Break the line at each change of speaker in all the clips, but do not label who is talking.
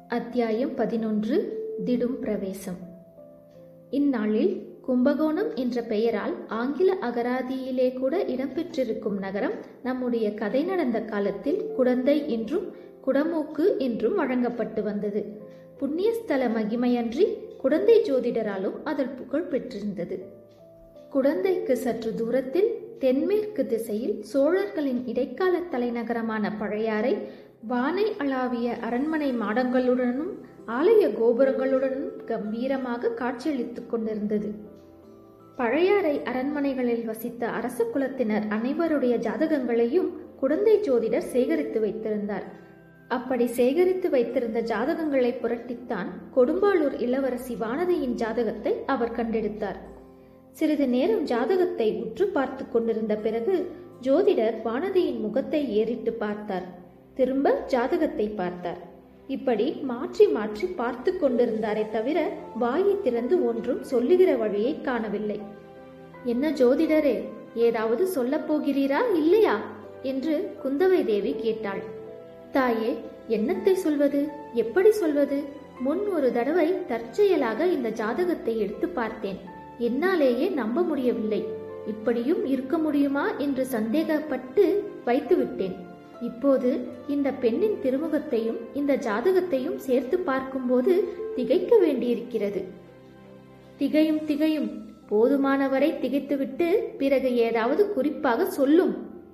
அத்தியாயம் பதினொன்று திடும் பிரவேசம் இந்நாளில் கும்பகோணம் என்ற பெயரால் ஆங்கில அகராதியிலே கூட இடம்பெற்றிருக்கும் நகரம் நம்முடைய கதை நடந்த காலத்தில் குடந்தை என்றும் குடமூக்கு என்றும் வழங்கப்பட்டு வந்தது புண்ணியஸ்தல மகிமையன்றி குடந்தை ஜோதிடராலும் அதன் புகழ் பெற்றிருந்தது குடந்தைக்கு சற்று தூரத்தில் தென்மேற்கு திசையில் சோழர்களின் இடைக்கால தலைநகரமான பழையாறை வானை அளாவிய அரண்மனை மாடங்களுடனும் ஆலய கோபுரங்களுடனும் கம்பீரமாக காட்சியளித்துக் கொண்டிருந்தது பழையாறை அரண்மனைகளில் வசித்த அரச குலத்தினர் அனைவருடைய ஜாதகங்களையும் குடந்தை ஜோதிடர் சேகரித்து வைத்திருந்தார் அப்படி சேகரித்து வைத்திருந்த ஜாதகங்களை புரட்டித்தான் கொடும்பாளூர் இளவரசி வானதியின் ஜாதகத்தை அவர் கண்டெடுத்தார் சிறிது நேரம் ஜாதகத்தை உற்று பார்த்து கொண்டிருந்த பிறகு ஜோதிடர் வானதியின் முகத்தை ஏறிட்டு பார்த்தார் திரும்ப ஜாதகத்தை பார்த்தார் இப்படி மாற்றி மாற்றி பார்த்து கொண்டிருந்தாரே தவிர வாயை திறந்து ஒன்றும் சொல்லுகிற வழியை காணவில்லை என்ன ஜோதிடரே ஏதாவது சொல்லப் போகிறீரா இல்லையா என்று குந்தவை தேவி கேட்டாள் தாயே என்னத்தை சொல்வது எப்படி சொல்வது முன் ஒரு தடவை தற்செயலாக இந்த ஜாதகத்தை எடுத்து பார்த்தேன் என்னாலேயே நம்ப முடியவில்லை இப்படியும் இருக்க முடியுமா என்று சந்தேகப்பட்டு வைத்துவிட்டேன் இப்போது இந்த பெண்ணின் திருமுகத்தையும் இந்த ஜாதகத்தையும் சேர்த்து பார்க்கும்போது திகைக்க வேண்டியிருக்கிறது திகையும் திகையும் போதுமானவரை திகைத்துவிட்டு பிறகு ஏதாவது குறிப்பாக சொல்லும்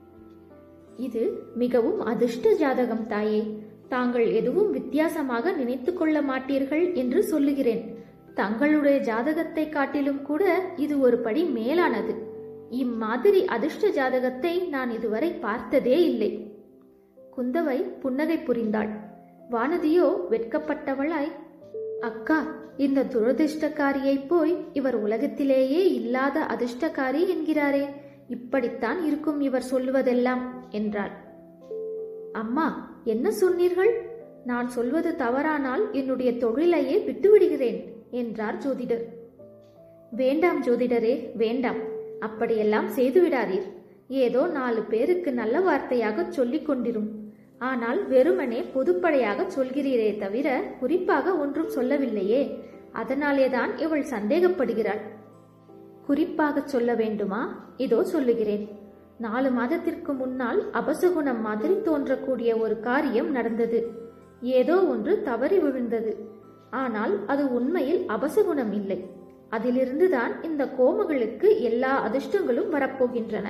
இது மிகவும் அதிர்ஷ்ட ஜாதகம் தாயே தாங்கள் எதுவும் வித்தியாசமாக நினைத்து கொள்ள மாட்டீர்கள் என்று சொல்லுகிறேன் தங்களுடைய ஜாதகத்தை காட்டிலும் கூட இது ஒரு படி மேலானது இம்மாதிரி அதிர்ஷ்ட ஜாதகத்தை நான் இதுவரை பார்த்ததே இல்லை குந்தவை புன்னகை புரிந்தாள் வானதியோ வெட்கப்பட்டவளாய் அக்கா இந்த துரதிர்ஷ்டக்காரியை போய் இவர் உலகத்திலேயே இல்லாத அதிர்ஷ்டக்காரி என்கிறாரே இப்படித்தான் இருக்கும் இவர் சொல்லுவதெல்லாம் என்றாள் அம்மா என்ன சொன்னீர்கள் நான் சொல்வது தவறானால் என்னுடைய தொழிலையே விட்டுவிடுகிறேன் என்றார் ஜோதிடர் வேண்டாம் ஜோதிடரே வேண்டாம் அப்படியெல்லாம் செய்துவிடாதீர் ஏதோ நாலு பேருக்கு நல்ல வார்த்தையாக சொல்லிக் கொண்டிரும் ஆனால் வெறுமனே பொதுப்படையாக சொல்கிறீரே தவிர குறிப்பாக ஒன்றும் சொல்லவில்லையே அதனாலேதான் இவள் சந்தேகப்படுகிறாள் குறிப்பாக சொல்ல வேண்டுமா இதோ சொல்லுகிறேன் நாலு மாதத்திற்கு முன்னால் அபசகுணம் மாதிரி தோன்றக்கூடிய ஒரு காரியம் நடந்தது ஏதோ ஒன்று தவறி விழுந்தது ஆனால் அது உண்மையில் அபசகுணம் இல்லை அதிலிருந்துதான் இந்த கோமகளுக்கு எல்லா அதிர்ஷ்டங்களும் வரப்போகின்றன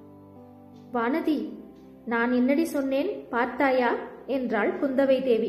வானதி நான் என்னடி சொன்னேன் பார்த்தாயா என்றாள் குந்தவை தேவி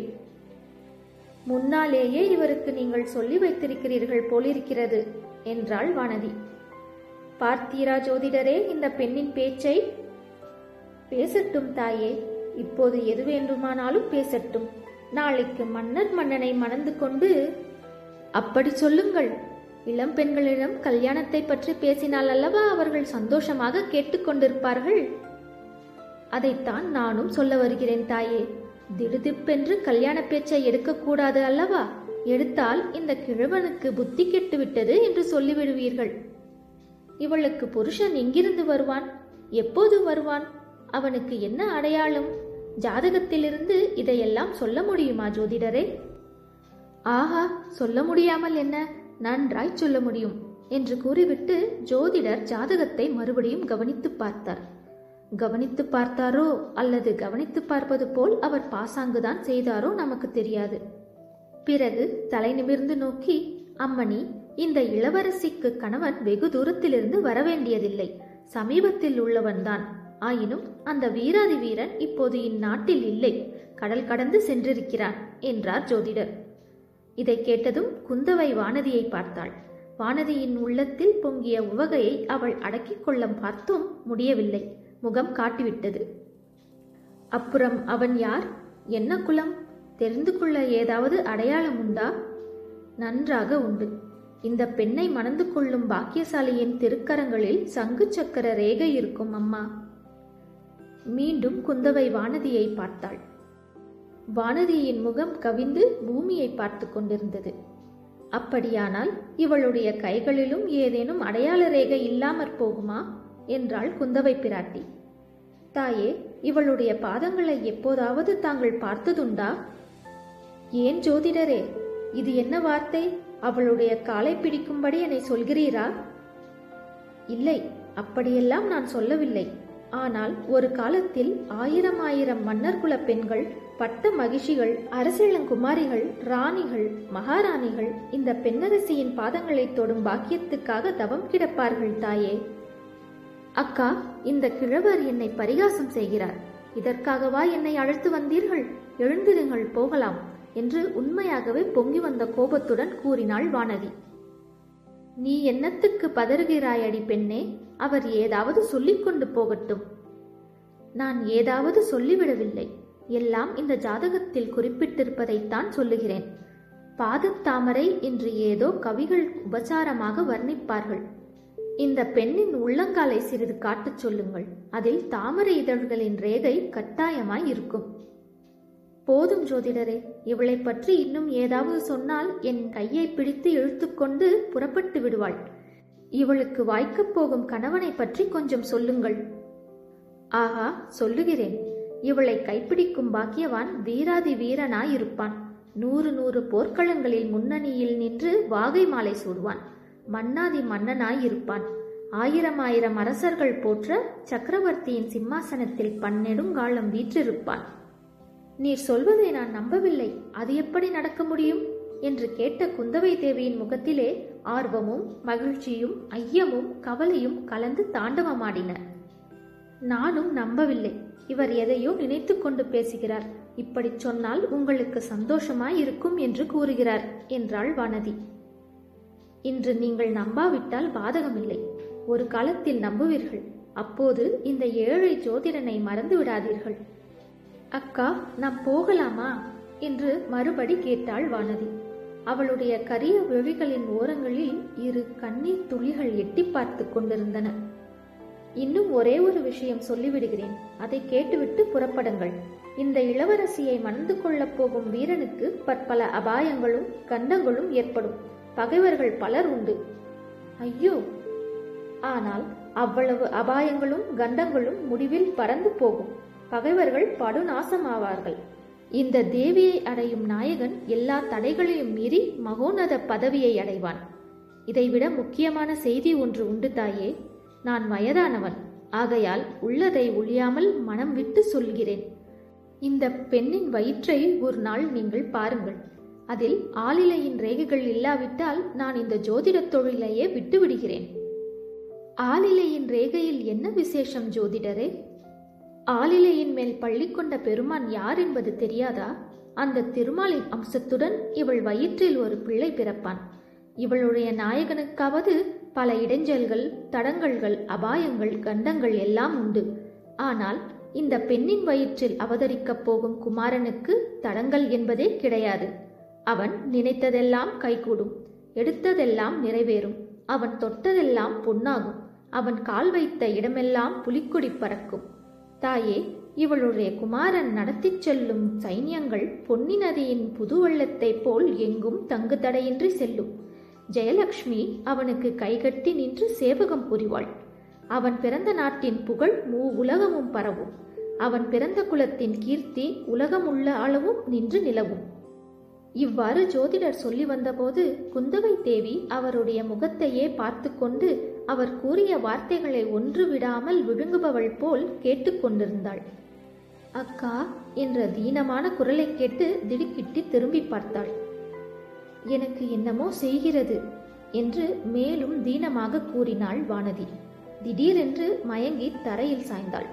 முன்னாலேயே இவருக்கு நீங்கள் சொல்லி வைத்திருக்கிறீர்கள் போலிருக்கிறது என்றாள் வானதி பார்த்தீரா ஜோதிடரே இந்த பெண்ணின் பேச்சை பேசட்டும் தாயே இப்போது எது வேண்டுமானாலும் பேசட்டும் நாளைக்கு மன்னர் மன்னனை மணந்து கொண்டு அப்படி சொல்லுங்கள் இளம் பெண்களிடம் கல்யாணத்தை பற்றி பேசினால் அல்லவா அவர்கள் சந்தோஷமாக கேட்டுக்கொண்டிருப்பார்கள் அதைத்தான் நானும் சொல்ல வருகிறேன் தாயே திடுதிப்பென்று கல்யாண பேச்சை எடுக்கக்கூடாது அல்லவா எடுத்தால் இந்த கிழவனுக்கு புத்தி கெட்டுவிட்டது என்று சொல்லிவிடுவீர்கள் இவளுக்கு புருஷன் எங்கிருந்து வருவான் எப்போது வருவான் அவனுக்கு என்ன அடையாளம் ஜாதகத்திலிருந்து இதையெல்லாம் சொல்ல முடியுமா ஜோதிடரே ஆஹா சொல்ல முடியாமல் என்ன நன்றாய் சொல்ல முடியும் என்று கூறிவிட்டு ஜோதிடர் ஜாதகத்தை மறுபடியும் கவனித்து பார்த்தார் கவனித்து பார்த்தாரோ அல்லது கவனித்து பார்ப்பது போல் அவர் பாசாங்குதான் செய்தாரோ நமக்கு தெரியாது பிறகு தலை நிமிர்ந்து நோக்கி அம்மணி இந்த இளவரசிக்கு கணவன் வெகு தூரத்திலிருந்து வரவேண்டியதில்லை சமீபத்தில் உள்ளவன்தான் ஆயினும் அந்த வீராதி வீரன் இப்போது இந்நாட்டில் இல்லை கடல் கடந்து சென்றிருக்கிறான் என்றார் ஜோதிடர் இதை கேட்டதும் குந்தவை வானதியை பார்த்தாள் வானதியின் உள்ளத்தில் பொங்கிய உவகையை அவள் அடக்கிக் கொள்ள பார்த்தும் முடியவில்லை முகம் காட்டிவிட்டது அப்புறம் அவன் யார் என்ன குலம் தெரிந்து கொள்ள ஏதாவது அடையாளம் உண்டா நன்றாக உண்டு இந்த பெண்ணை மணந்து கொள்ளும் பாக்கியசாலியின் திருக்கரங்களில் சங்கு சக்கர ரேகை இருக்கும் அம்மா மீண்டும் குந்தவை வானதியை பார்த்தாள் வானதியின் முகம் கவிந்து பூமியை பார்த்து கொண்டிருந்தது அப்படியானால் இவளுடைய கைகளிலும் ஏதேனும் அடையாள ரேகை இல்லாமற் போகுமா என்றாள் குந்தவை பிராட்டி தாயே இவளுடைய பாதங்களை எப்போதாவது தாங்கள் பார்த்ததுண்டா ஏன் ஜோதிடரே இது என்ன வார்த்தை அவளுடைய காலை பிடிக்கும்படி என்னை சொல்கிறீரா இல்லை அப்படியெல்லாம் நான் சொல்லவில்லை ஆனால் ஒரு காலத்தில் ஆயிரம் ஆயிரம் மன்னர் குல பெண்கள் பட்ட மகிழ்ச்சிகள் அரசிளங்குமாரிகள் ராணிகள் மகாராணிகள் இந்த பெண்ணரசியின் பாதங்களை தொடும் பாக்கியத்துக்காக தவம் கிடப்பார்கள் தாயே அக்கா இந்த கிழவர் என்னை பரிகாசம் செய்கிறார் இதற்காகவா என்னை அழைத்து வந்தீர்கள் எழுந்திருங்கள் போகலாம் என்று உண்மையாகவே பொங்கி வந்த கோபத்துடன் கூறினாள் வானதி நீ என்னத்துக்கு பதறுகிறாயடி பெண்ணே அவர் ஏதாவது சொல்லிக் கொண்டு போகட்டும் நான் ஏதாவது சொல்லிவிடவில்லை எல்லாம் இந்த ஜாதகத்தில் குறிப்பிட்டிருப்பதைத்தான் சொல்லுகிறேன் பாதத்தாமரை என்று ஏதோ கவிகள் உபசாரமாக வர்ணிப்பார்கள் இந்த பெண்ணின் உள்ளங்காலை சிறிது காட்டச் சொல்லுங்கள் அதில் தாமரை இதழ்களின் ரேகை கட்டாயமாய் இருக்கும் போதும் ஜோதிடரே இவளை பற்றி இன்னும் ஏதாவது சொன்னால் என் கையை பிடித்து இழுத்துக்கொண்டு புறப்பட்டு விடுவாள் இவளுக்கு வாய்க்கப் போகும் கணவனை பற்றி கொஞ்சம் சொல்லுங்கள் ஆஹா சொல்லுகிறேன் இவளை கைப்பிடிக்கும் பாக்கியவான் வீராதி வீரனாய் இருப்பான் நூறு நூறு போர்க்களங்களில் முன்னணியில் நின்று வாகை மாலை சூடுவான் மன்னாதி மன்னனாய் இருப்பான் ஆயிரம் ஆயிரம் அரசர்கள் போற்ற சக்கரவர்த்தியின் சிம்மாசனத்தில் பன்னெடுங்காலம் வீற்றிருப்பான் நீர் சொல்வதை நான் நம்பவில்லை அது எப்படி நடக்க முடியும் என்று கேட்ட குந்தவை தேவியின் முகத்திலே ஆர்வமும் மகிழ்ச்சியும் ஐயமும் கவலையும் கலந்து தாண்டவமாடின நானும் நம்பவில்லை இவர் எதையோ நினைத்து கொண்டு பேசுகிறார் இப்படி சொன்னால் உங்களுக்கு சந்தோஷமாய் இருக்கும் என்று கூறுகிறார் என்றாள் வானதி இன்று நீங்கள் நம்பாவிட்டால் பாதகமில்லை ஒரு காலத்தில் நம்புவீர்கள் அப்போது இந்த ஏழை ஜோதிடனை மறந்து விடாதீர்கள் அக்கா நாம் போகலாமா என்று மறுபடி கேட்டாள் வானதி அவளுடைய கரிய விழிகளின் ஓரங்களில் இரு கண்ணீர் துளிகள் எட்டி பார்த்து கொண்டிருந்தன இன்னும் ஒரே ஒரு விஷயம் சொல்லிவிடுகிறேன் அதை கேட்டுவிட்டு புறப்படுங்கள் இந்த இளவரசியை மணந்து கொள்ளப் போகும் வீரனுக்கு பற்பல அபாயங்களும் கண்டங்களும் ஏற்படும் பகைவர்கள் பலர் உண்டு ஐயோ ஆனால் அவ்வளவு அபாயங்களும் கண்டங்களும் முடிவில் பறந்து போகும் பகைவர்கள் படுநாசமாவார்கள் இந்த தேவியை அடையும் நாயகன் எல்லா தடைகளையும் மீறி மகோனத பதவியை அடைவான் இதைவிட முக்கியமான செய்தி ஒன்று உண்டு தாயே நான் வயதானவன் ஆகையால் உள்ளதை ஒழியாமல் மனம் விட்டு சொல்கிறேன் இந்த பெண்ணின் வயிற்றை ஒரு நாள் நீங்கள் பாருங்கள் அதில் ஆளிலையின் ரேகைகள் இல்லாவிட்டால் நான் இந்த ஜோதிடத் தொழிலையே விட்டு விடுகிறேன் ஆளிலையின் ரேகையில் என்ன விசேஷம் ஜோதிடரே ஆளிலையின் மேல் பள்ளி கொண்ட பெருமான் யார் என்பது தெரியாதா அந்த திருமாலின் அம்சத்துடன் இவள் வயிற்றில் ஒரு பிள்ளை பிறப்பான் இவளுடைய நாயகனுக்காவது பல இடைஞ்சல்கள் தடங்கல்கள் அபாயங்கள் கண்டங்கள் எல்லாம் உண்டு ஆனால் இந்த பெண்ணின் வயிற்றில் அவதரிக்கப் போகும் குமாரனுக்கு தடங்கள் என்பதே கிடையாது அவன் நினைத்ததெல்லாம் கைகூடும் எடுத்ததெல்லாம் நிறைவேறும் அவன் தொட்டதெல்லாம் பொன்னாகும் அவன் கால் வைத்த இடமெல்லாம் புலிக்கொடி பறக்கும் தாயே இவளுடைய குமாரன் நடத்திச் செல்லும் சைன்யங்கள் பொன்னி நதியின் புது வெள்ளத்தைப் போல் எங்கும் தங்கு தடையின்றி செல்லும் ஜெயலக்ஷ்மி அவனுக்கு கைகட்டி நின்று சேவகம் புரிவாள் அவன் பிறந்த நாட்டின் புகழ் மூ உலகமும் பரவும் அவன் பிறந்த குலத்தின் கீர்த்தி உலகமுள்ள அளவும் நின்று நிலவும் இவ்வாறு ஜோதிடர் சொல்லி வந்தபோது குந்தவை தேவி அவருடைய முகத்தையே பார்த்து கொண்டு அவர் கூறிய வார்த்தைகளை ஒன்று விடாமல் விழுங்குபவள் போல் கேட்டுக்கொண்டிருந்தாள் அக்கா என்ற தீனமான குரலை கேட்டு திடுக்கிட்டு திரும்பி பார்த்தாள் எனக்கு என்னமோ செய்கிறது என்று மேலும் தீனமாக கூறினாள் வானதி திடீரென்று மயங்கி தரையில் சாய்ந்தாள்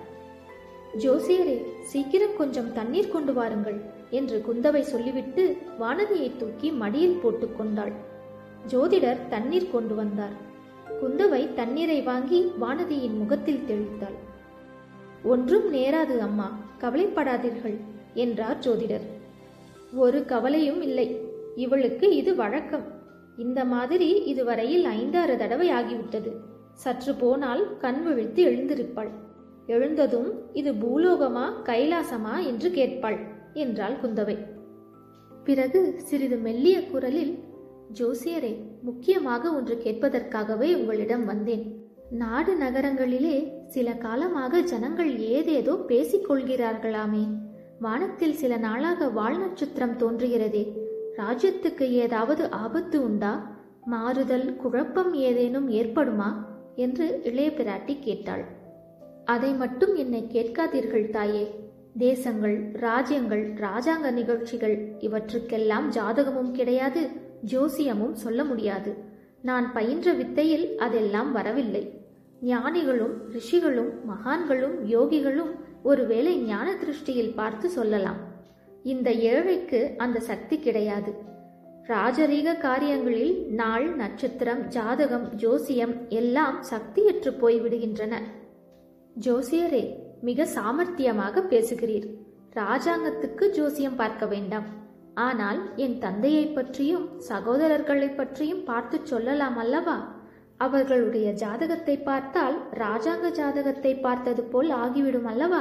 ஜோசியரே சீக்கிரம் கொஞ்சம் தண்ணீர் கொண்டு வாருங்கள் என்று குந்தவை சொல்லிவிட்டு வானதியை தூக்கி மடியில் போட்டுக்கொண்டாள் ஜோதிடர் தண்ணீர் கொண்டு வந்தார் குந்தவை தண்ணீரை வாங்கி வானதியின் முகத்தில் தெளித்தாள் ஒன்றும் நேராது அம்மா கவலைப்படாதீர்கள் என்றார் ஜோதிடர் ஒரு கவலையும் இல்லை இவளுக்கு இது வழக்கம் இந்த மாதிரி இதுவரையில் ஐந்தாறு தடவை ஆகிவிட்டது சற்று போனால் கண் விழித்து எழுந்திருப்பாள் எழுந்ததும் இது பூலோகமா கைலாசமா என்று கேட்பாள் என்றாள் குந்தவை பிறகு சிறிது மெல்லிய குரலில் ஜோசியரே முக்கியமாக ஒன்று கேட்பதற்காகவே உங்களிடம் வந்தேன் நாடு நகரங்களிலே சில காலமாக ஜனங்கள் ஏதேதோ பேசிக் கொள்கிறார்களாமே வானத்தில் சில நாளாக வால் நட்சத்திரம் தோன்றுகிறதே ராஜ்யத்துக்கு ஏதாவது ஆபத்து உண்டா மாறுதல் குழப்பம் ஏதேனும் ஏற்படுமா என்று இளைய பிராட்டி கேட்டாள் அதை மட்டும் என்னை கேட்காதீர்கள் தாயே தேசங்கள் ராஜ்யங்கள் ராஜாங்க நிகழ்ச்சிகள் இவற்றுக்கெல்லாம் ஜாதகமும் கிடையாது ஜோசியமும் சொல்ல முடியாது நான் பயின்ற வித்தையில் அதெல்லாம் வரவில்லை ஞானிகளும் ரிஷிகளும் மகான்களும் யோகிகளும் ஒருவேளை ஞான திருஷ்டியில் பார்த்து சொல்லலாம் இந்த ஏழைக்கு அந்த சக்தி கிடையாது ராஜரீக காரியங்களில் நாள் நட்சத்திரம் ஜாதகம் ஜோசியம் எல்லாம் சக்தியற்று போய்விடுகின்றன ஜோசியரே மிக சாமர்த்தியமாக பேசுகிறீர் ராஜாங்கத்துக்கு ஜோசியம் பார்க்க வேண்டாம் ஆனால் என் தந்தையைப் பற்றியும் சகோதரர்களைப் பற்றியும் பார்த்து சொல்லலாம் அல்லவா அவர்களுடைய ஜாதகத்தை பார்த்தால் ராஜாங்க ஜாதகத்தை பார்த்தது போல் ஆகிவிடும் அல்லவா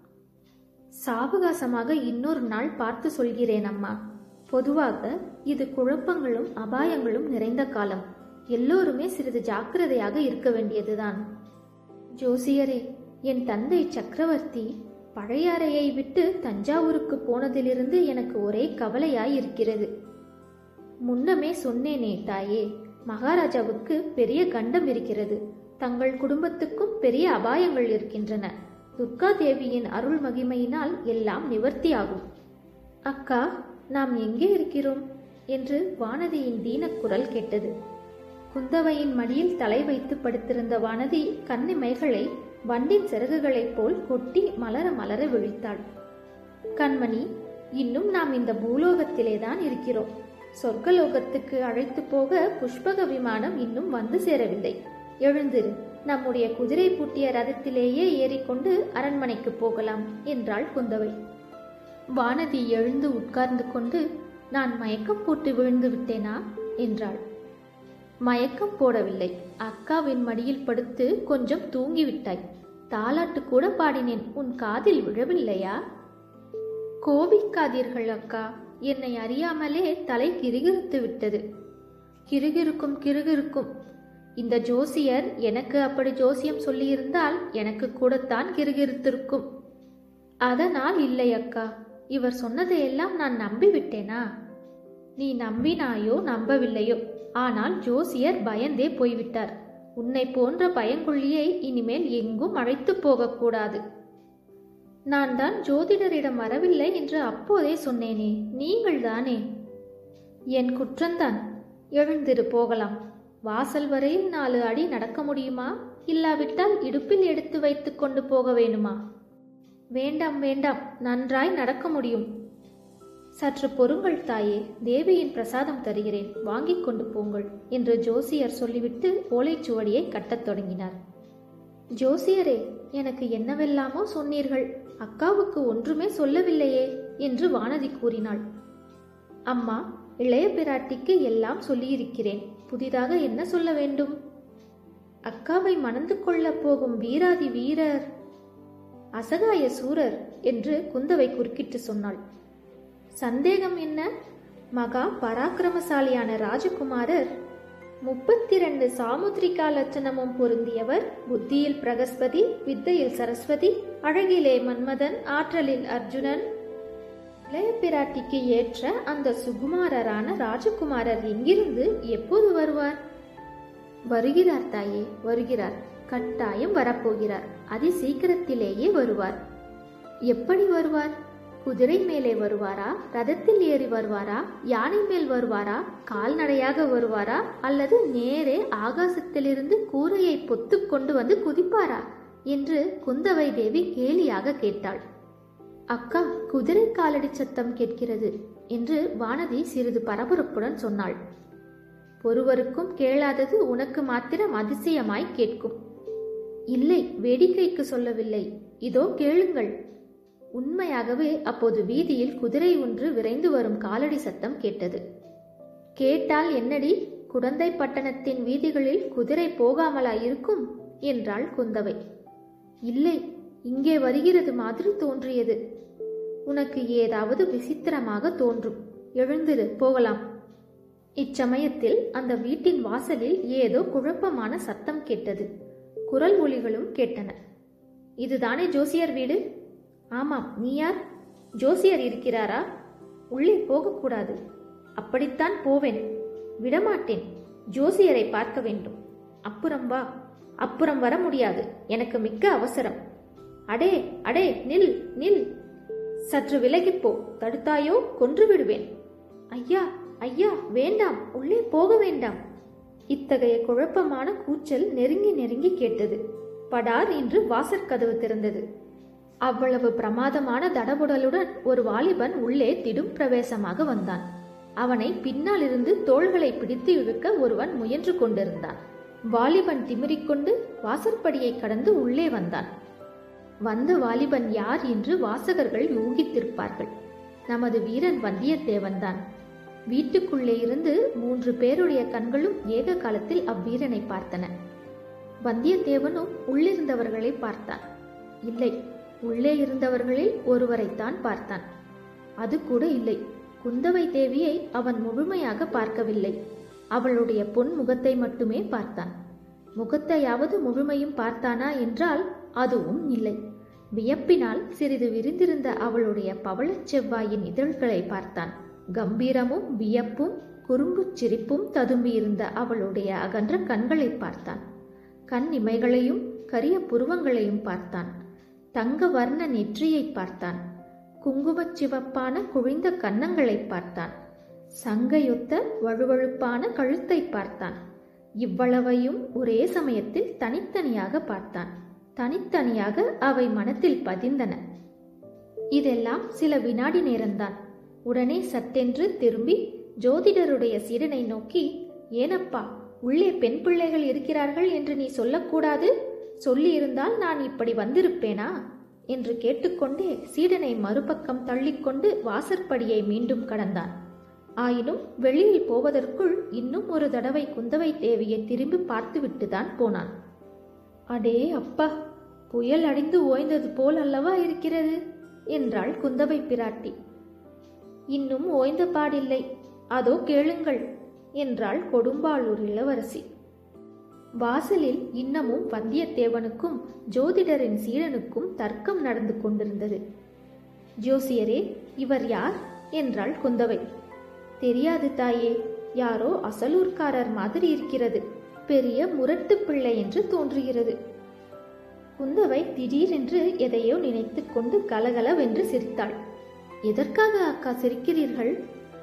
சாவகாசமாக இன்னொரு நாள் பார்த்து சொல்கிறேன் அம்மா பொதுவாக இது குழப்பங்களும் அபாயங்களும் நிறைந்த காலம் எல்லோருமே சிறிது ஜாக்கிரதையாக இருக்க வேண்டியதுதான் ஜோசியரே என் தந்தை சக்கரவர்த்தி பழையாறையை விட்டு தஞ்சாவூருக்கு போனதிலிருந்து எனக்கு ஒரே கவலையாய் இருக்கிறது முன்னமே சொன்னேனே தாயே மகாராஜாவுக்கு பெரிய கண்டம் இருக்கிறது தங்கள் குடும்பத்துக்கும் பெரிய அபாயங்கள் இருக்கின்றன துர்கா தேவியின் அருள் மகிமையினால் எல்லாம் நிவர்த்தியாகும் அக்கா நாம் எங்கே இருக்கிறோம் என்று வானதியின் தீனக்குரல் கேட்டது குந்தவையின் மடியில் தலை வைத்து படுத்திருந்த வானதி கண்ணிமைகளை வண்டின் சிறகுகளைப் போல் கொட்டி மலர மலர விழித்தாள் கண்மணி இன்னும் நாம் இந்த பூலோகத்திலேதான் இருக்கிறோம் சொர்க்கலோகத்துக்கு அழைத்து போக புஷ்பக விமானம் இன்னும் வந்து சேரவில்லை எழுந்திரு நம்முடைய குதிரை பூட்டிய ரதத்திலேயே ஏறிக்கொண்டு அரண்மனைக்கு போகலாம் என்றாள் குந்தவை வானதி எழுந்து உட்கார்ந்து கொண்டு நான் மயக்கம் போட்டு விழுந்து விட்டேனா என்றாள் மயக்கம் போடவில்லை அக்காவின் மடியில் படுத்து கொஞ்சம் தூங்கிவிட்டாய் தாலாட்டு கூட பாடினேன் உன் காதில் விழவில்லையா கோபிக்காதீர்கள் அக்கா என்னை அறியாமலே தலை கிறுகிறுத்து விட்டது கிறுகிறுக்கும் கிறுகிறுக்கும் இந்த ஜோசியர் எனக்கு அப்படி ஜோசியம் சொல்லியிருந்தால் எனக்கு கூடத்தான் கிறுகிறுத்திருக்கும் அதனால் இல்லை அக்கா இவர் சொன்னதையெல்லாம் நான் நம்பிவிட்டேனா நீ நம்பினாயோ நம்பவில்லையோ ஆனால் ஜோசியர் பயந்தே போய்விட்டார் உன்னை போன்ற பயங்கொள்ளியை இனிமேல் எங்கும் அழைத்து போகக்கூடாது நான் தான் ஜோதிடரிடம் வரவில்லை என்று அப்போதே சொன்னேனே நீங்கள் தானே என் குற்றந்தான் எழுந்திரு போகலாம் வாசல் வரையில் நாலு அடி நடக்க முடியுமா இல்லாவிட்டால் இடுப்பில் எடுத்து வைத்து கொண்டு போக வேணுமா வேண்டாம் வேண்டாம் நன்றாய் நடக்க முடியும் சற்று பொறுங்கள் தாயே தேவியின் பிரசாதம் தருகிறேன் வாங்கிக் கொண்டு போங்கள் என்று ஜோசியர் சொல்லிவிட்டு ஓலைச்சுவடியை கட்டத் தொடங்கினார் ஜோசியரே எனக்கு என்னவெல்லாமோ சொன்னீர்கள் அக்காவுக்கு ஒன்றுமே சொல்லவில்லையே என்று வானதி கூறினாள் அம்மா இளைய பிராட்டிக்கு எல்லாம் சொல்லியிருக்கிறேன் புதிதாக என்ன சொல்ல வேண்டும் அக்காவை மணந்து கொள்ளப் போகும் வீராதி வீரர் அசகாய சூரர் என்று குந்தவை குறுக்கிட்டு சொன்னாள் சந்தேகம் என்ன மகா பராக்கிரமசாலியான ராஜகுமாரர் முப்பத்தி ரெண்டு சாமுத்ரிகா லட்சணமும் பொருந்தியவர் புத்தியில் பிரகஸ்பதி வித்தையில் சரஸ்வதி அழகிலே மன்மதன் ஆற்றலில் அர்ஜுனன் இளைய பிராட்டிக்கு ஏற்ற அந்த சுகுமாரரான ராஜகுமாரர் எங்கிருந்து எப்போது வருவார் வருகிறார் தாயே வருகிறார் கட்டாயம் வரப்போகிறார் அதி சீக்கிரத்திலேயே வருவார் எப்படி வருவார் குதிரை மேலே வருவாரா ரதத்தில் ஏறி வருவாரா யானை மேல் வருவாரா கால்நடையாக வருவாரா அல்லது நேரே ஆகாசத்திலிருந்து கூரையை பொத்து கொண்டு வந்து குதிப்பாரா என்று குந்தவை தேவி கேலியாக கேட்டாள் அக்கா குதிரை காலடி சத்தம் கேட்கிறது என்று வானதி சிறிது பரபரப்புடன் சொன்னாள் ஒருவருக்கும் கேளாதது உனக்கு மாத்திரம் அதிசயமாய் கேட்கும் இல்லை வேடிக்கைக்கு சொல்லவில்லை இதோ கேளுங்கள் உண்மையாகவே அப்போது வீதியில் குதிரை ஒன்று விரைந்து வரும் காலடி சத்தம் கேட்டது கேட்டால் என்னடி குடந்தை பட்டணத்தின் வீதிகளில் குதிரை போகாமலா இருக்கும் என்றாள் குந்தவை இல்லை இங்கே வருகிறது மாதிரி தோன்றியது உனக்கு ஏதாவது விசித்திரமாக தோன்றும் எழுந்திரு போகலாம் இச்சமயத்தில் அந்த வீட்டின் வாசலில் ஏதோ குழப்பமான சத்தம் கேட்டது குரல் ஒலிகளும் கேட்டன இதுதானே ஜோசியர் வீடு ஆமாம் நீ யார் ஜோசியர் இருக்கிறாரா உள்ளே போகக்கூடாது அப்படித்தான் போவேன் விடமாட்டேன் ஜோசியரை பார்க்க வேண்டும் அப்புறம் வா அப்புறம் வர முடியாது எனக்கு மிக்க அவசரம் அடே அடே நில் நில் சற்று விலகிப் போ தடுத்தாயோ கொன்று விடுவேன் ஐயா ஐயா வேண்டாம் உள்ளே போக வேண்டாம் இத்தகைய குழப்பமான கூச்சல் நெருங்கி நெருங்கி கேட்டது படார் என்று வாசற்கதவு திறந்தது அவ்வளவு பிரமாதமான தடபுடலுடன் ஒரு வாலிபன் உள்ளே திடும் பிரவேசமாக வந்தான் அவனை பின்னால் இருந்து தோள்களை பிடித்து இழுக்க ஒருவன் முயன்று கொண்டிருந்தான் வாலிபன் திமிரிக்கொண்டு வாசற்படியை கடந்து உள்ளே வந்தான் வந்த வாலிபன் யார் என்று வாசகர்கள் யூகித்திருப்பார்கள் நமது வீரன் வந்தியத்தேவன்தான் வீட்டுக்குள்ளே இருந்து மூன்று பேருடைய கண்களும் ஏக காலத்தில் அவ்வீரனை பார்த்தன வந்தியத்தேவனும் உள்ளிருந்தவர்களை பார்த்தான் இல்லை உள்ளே இருந்தவர்களில் ஒருவரைத்தான் பார்த்தான் அது கூட இல்லை குந்தவை தேவியை அவன் முழுமையாக பார்க்கவில்லை அவளுடைய பொன் முகத்தை மட்டுமே பார்த்தான் முகத்தையாவது முழுமையும் பார்த்தானா என்றால் அதுவும் இல்லை வியப்பினால் சிறிது விரிந்திருந்த அவளுடைய பவளச் செவ்வாயின் இதழ்களை பார்த்தான் கம்பீரமும் வியப்பும் குறும்புச் சிரிப்பும் ததும்பியிருந்த அவளுடைய அகன்ற கண்களை பார்த்தான் கண் இமைகளையும் கரிய புருவங்களையும் பார்த்தான் தங்க வர்ண நெற்றியை பார்த்தான் குங்குமச் சிவப்பான குழிந்த கன்னங்களை பார்த்தான் சங்கையொத்த வழுவழுப்பான கழுத்தை பார்த்தான் இவ்வளவையும் ஒரே சமயத்தில் தனித்தனியாக பார்த்தான் தனித்தனியாக அவை மனத்தில் பதிந்தன இதெல்லாம் சில வினாடி நேரம்தான் உடனே சட்டென்று திரும்பி ஜோதிடருடைய சீடனை நோக்கி ஏனப்பா உள்ளே பெண் பிள்ளைகள் இருக்கிறார்கள் என்று நீ சொல்லக்கூடாது சொல்லியிருந்தால் நான் இப்படி வந்திருப்பேனா என்று கேட்டுக்கொண்டே சீடனை மறுபக்கம் தள்ளிக்கொண்டு வாசற்படியை மீண்டும் கடந்தான் ஆயினும் வெளியில் போவதற்குள் இன்னும் ஒரு தடவை குந்தவை தேவியை திரும்பி பார்த்துவிட்டுதான் போனான் அடே அப்பா புயல் அடிந்து ஓய்ந்தது போல் அல்லவா இருக்கிறது என்றாள் குந்தவை பிராட்டி இன்னும் ஓய்ந்த பாடில்லை அதோ கேளுங்கள் என்றாள் கொடும்பாளூர் இளவரசி வாசலில் இன்னமும் வந்தியத்தேவனுக்கும் ஜோதிடரின் சீடனுக்கும் தர்க்கம் நடந்து கொண்டிருந்தது ஜோசியரே இவர் யார் என்றாள் குந்தவை தெரியாது தாயே யாரோ அசலூர்காரர் மாதிரி இருக்கிறது பெரிய முரட்டு பிள்ளை என்று தோன்றுகிறது குந்தவை திடீரென்று எதையோ நினைத்து கொண்டு கலகலவென்று சிரித்தாள் எதற்காக அக்கா சிரிக்கிறீர்கள்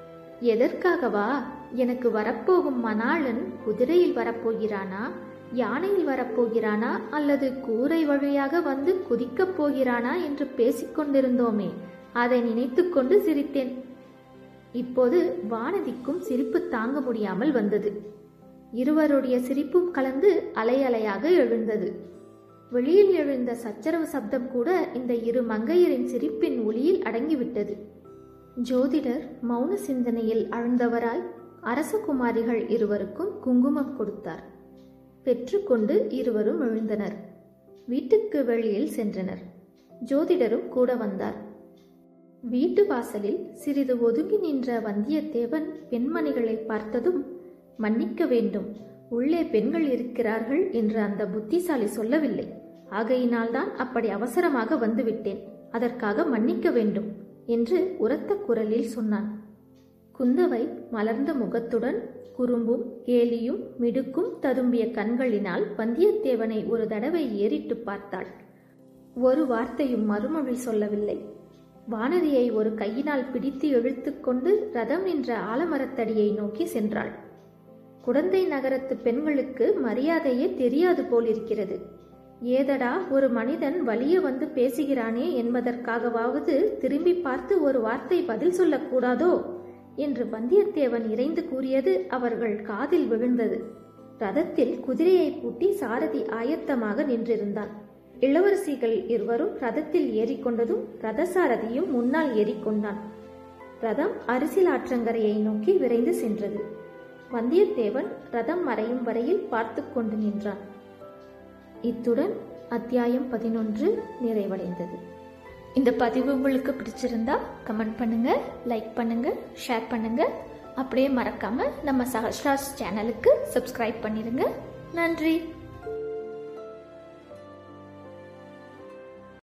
எதற்காகவா எனக்கு வரப்போகும் மணாளன் குதிரையில் வரப்போகிறானா யானையில் வரப்போகிறானா அல்லது கூரை வழியாக வந்து குதிக்கப் போகிறானா என்று பேசிக்கொண்டிருந்தோமே அதை நினைத்துக்கொண்டு சிரித்தேன் இப்போது வானதிக்கும் சிரிப்பு தாங்க முடியாமல் வந்தது இருவருடைய சிரிப்பும் கலந்து அலை அலையாக எழுந்தது வெளியில் எழுந்த சச்சரவு சப்தம் கூட இந்த இரு மங்கையரின் சிரிப்பின் ஒளியில் அடங்கிவிட்டது ஜோதிடர் மௌன சிந்தனையில் ஆழ்ந்தவராய் அரசகுமாரிகள் இருவருக்கும் குங்குமம் கொடுத்தார் பெற்றுக்கொண்டு இருவரும் எழுந்தனர் வீட்டுக்கு வெளியில் சென்றனர் ஜோதிடரும் கூட வந்தார் வீட்டு வாசலில் சிறிது ஒதுங்கி நின்ற வந்தியத்தேவன் பெண்மணிகளை பார்த்ததும் மன்னிக்க வேண்டும் உள்ளே பெண்கள் இருக்கிறார்கள் என்று அந்த புத்திசாலி சொல்லவில்லை ஆகையினால்தான் அப்படி அவசரமாக வந்துவிட்டேன் அதற்காக மன்னிக்க வேண்டும் என்று உரத்த குரலில் சொன்னான் குந்தவை மலர்ந்த முகத்துடன் குறும்பும் கேலியும் மிடுக்கும் ததும்பிய கண்களினால் வந்தியத்தேவனை ஒரு தடவை ஏறிட்டு பார்த்தாள் ஒரு வார்த்தையும் மறுமொழி சொல்லவில்லை வானதியை ஒரு கையினால் பிடித்து இழுத்துக்கொண்டு ரதம் நின்ற ஆலமரத்தடியை நோக்கி சென்றாள் குடந்தை நகரத்து பெண்களுக்கு மரியாதையே தெரியாது போலிருக்கிறது ஏதடா ஒரு மனிதன் வலிய வந்து பேசுகிறானே என்பதற்காகவாவது திரும்பி பார்த்து ஒரு வார்த்தை பதில் சொல்லக்கூடாதோ என்று வந்தியத்தேவன் இறைந்து கூறியது அவர்கள் காதில் விழுந்தது ரதத்தில் குதிரையை பூட்டி சாரதி ஆயத்தமாக நின்றிருந்தான் இளவரசிகள் இருவரும் ரதத்தில் ஏறிக்கொண்டதும் ரதசாரதியும் முன்னால் ஏறிக்கொண்டான் ரதம் அரிசிலாற்றங்கரையை நோக்கி விரைந்து சென்றது வந்தியத்தேவன் ரதம் மறையும் வரையில் பார்த்து கொண்டு நின்றான் இத்துடன் அத்தியாயம் பதினொன்று நிறைவடைந்தது இந்த பதிவு உங்களுக்கு பிடிச்சிருந்தா கமெண்ட் பண்ணுங்க லைக் பண்ணுங்க ஷேர் பண்ணுங்க அப்படியே மறக்காம நம்ம சஹஸ்ராஸ் சேனலுக்கு சப்ஸ்கிரைப் பண்ணிடுங்க நன்றி